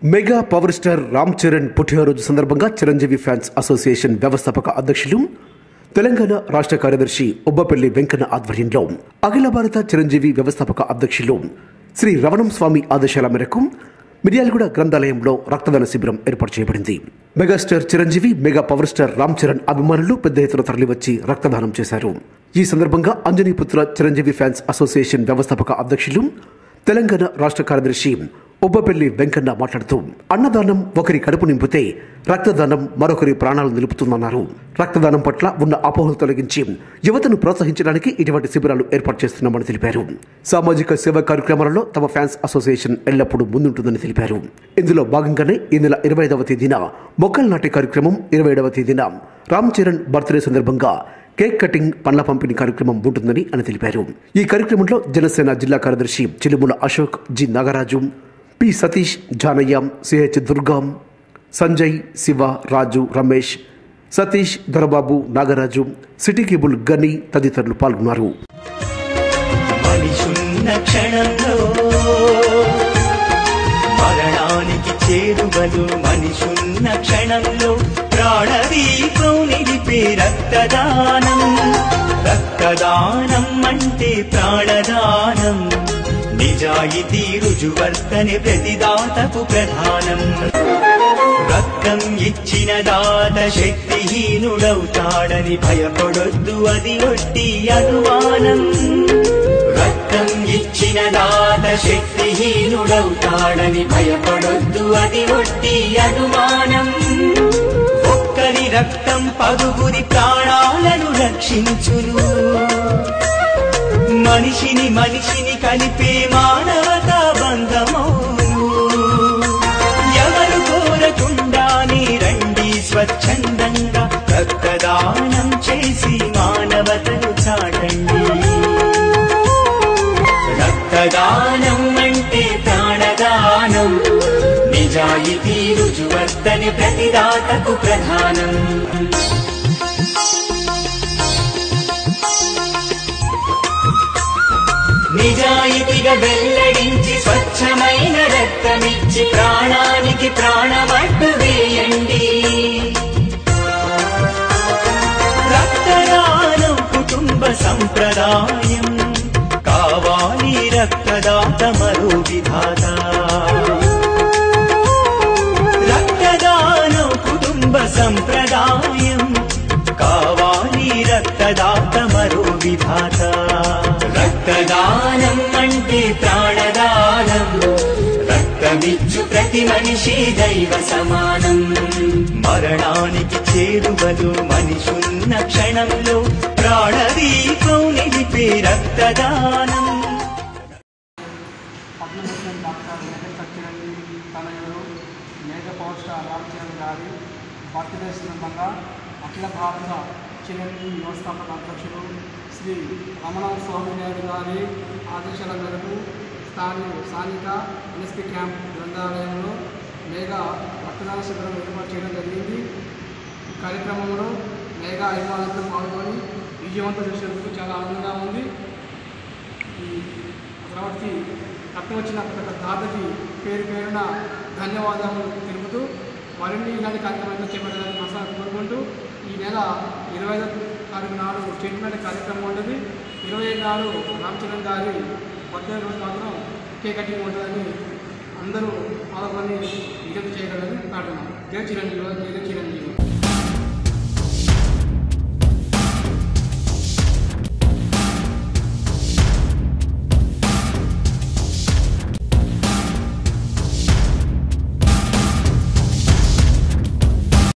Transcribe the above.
mega power star Ram Charan పుట్టినరోజు సందర్భంగా Chiranjeevi fans association వ్యవస్థాపక అధ్యక్షులు తెలంగాణ రాష్ట్ర కార్యదర్శి ఉబ్బపల్లి వెంకన్న ఆధ్వర్యంలో అఖిల భారత చిరంజీవి వ్యవస్థాపక అధ్యక్షులు శ్రీ రమణం స్వామి ఆదేశాల మేరకు మిర్యాలగూడ గ్రంథాలయంలో రక్తదాన శిబిరం ఏర్పాటు చేయబడింది megastar Chiranjeevi mega power star Ram Charan అభిమానులు పెద్ద ఎత్తున తరలివచ్చి రక్తదానం చేశారు ఈ సందర్భంగా అంజనీపుత్ర చిరంజీవి ఫ్యాన్స్ అసోసియేషన్ వ్యవస్థాపక అధ్యక్షులు తెలంగాణ రాష్ట్ర కార్యదర్శి ఉబ్బపల్లి వెంకన్న మాట్లాడుతూ అన్నదానం ఒకరి కడుపు నింపితే రక్తదానం మరొకరి ప్రాణాలు నిలుపుతుందన్నారు రక్తదానం పట్ల ఉన్న అపోహలు తొలగించి యువతను ప్రోత్సహించడానికి ఇటువంటి శిబిరాలు ఏర్పాటు చేస్తున్నామని తెలిపారు సామాజిక సేవా కార్యక్రమాలలో తమ ఫ్యాన్స్ అసోసియేషన్ ఎల్లప్పుడూ ముందుంటుందని తెలిపారు ఇందులో భాగంగానే ఈ నెల ఇరవై ఐదవ తేదీన మొక్కలు నాటే కార్యక్రమం ఇరవై ఏడవ తేదీన రామ్ చరణ్ బర్త్డే సందర్భంగా కేక్ కటింగ్ పండ్ల పంపిణీ కార్యక్రమం ఉంటుందని అని తెలిపారు ఈ కార్యక్రమంలో జనసేన జిల్లా కార్యదర్శి Chilumula Ashok G Nagaraju P Satish Janayya CH Durgam Sanjay Shiva Raju Ramesh Satish Dorababu Nagaraju city cable Gani తదితరులు పాల్గొన్నారు మనిషున్న క్షణంలో మరణానికి చేరువలు మనిషున్న క్షణంలో ప్రాణదీపం నిలిపే రక్తదానం రక్తదానం అంటే ప్రాణదానం నిజాయితీ రుజువర్తనే ప్రతిదాతకు ప్రధానం రక్తం ఇచ్చిన దాత శక్తిహీనుడవుతాడని భయపడొద్దు అది ఒట్టి అనుమానం రక్తం ఇచ్చిన దాత శక్తిహీనుడవుతాడని భయపడొద్దు అది ఒట్టి అనుమానం ఒక్కరి రక్తం పదుగురి ప్రాణాలను రక్షించును మనిషిని మనిషిని కలిపే మానవతా బంధమౌను ఎవరు కోరకుండానే రండి స్వచ్ఛందంగా రక్తదానం చేసి మానవతను చాటండి రక్తదానం అంటే ప్రాణదానం నిజాయితీ రుజువర్తని ప్రతిదాతకు ప్రధానం నిజాయితీగా వెల్లడించి స్వచ్ఛమైన రక్తమిచ్చి ప్రాణానికి ప్రాణమట్టు వేయండి రక్తదానం కుటుంబ సంప్రదాయం కావాలి రక్తదాత మరో విధాత రక్తదానం కుటుంబ సంప్రదాయం కావాలి రక్తదాత మరో విధాత రక్తదానం అంటే ప్రాణదానం రక్తమిచ్చు ప్రతి మనిషి దైవ సమానం మరణానికి చేరువలు మనిషున్న క్షణంలో ప్రాణదీపం నిలిపే రక్తదానం పద్మభూషణ్ డాక్టర్ వెంకట చిరంజీవి తనయుడు మేఘ పవర్ స్టార్ రామ్ చరణ్ గారి బర్త్డే సందర్భంగా అఖిల భారత చిరంజీవి వ్యవస్థాపక అధ్యక్షులు శ్రీ రమణ స్వామి నాయుడు గారి ఆదేశాల మేరకు స్థానిక స్థానిక ఎన్ఎస్పి క్యాంప్ గ్రంథాలయంలో మేఘా రక్తదాన శిబిరం ఏర్పాటు చేయడం జరిగింది ఈ కార్యక్రమంలో మేఘా అభిమానులతో పాల్గొని విజయవంతం చేసేందుకు చాలా ఆనందంగా ఉంది ఈ తర్వాతకి రక్తం వచ్చిన ప్రతి దాతకి పేరు పేరున ధన్యవాదాలు తెలుపుతూ మరిన్ని ఇలాంటి కార్యక్రమాలు చేపట్టాలని మనసారి కోరుకుంటూ ఈ నెల ఇరవై ఐదో తారీఖు నాడు ట్రీట్మెంట్ కార్యక్రమం ఉంటుంది ఇరవై ఏడు నాడు రామ్ చరణ్ గారి బర్త్డే రోజు మాత్రం కేక్ కటింగ్ ఉంటుందని అందరూ పాల్గొని విజ్ఞప్తి చేయగలని కాటున్నాం జయ చిరంజీవి జయ చిరంజీవి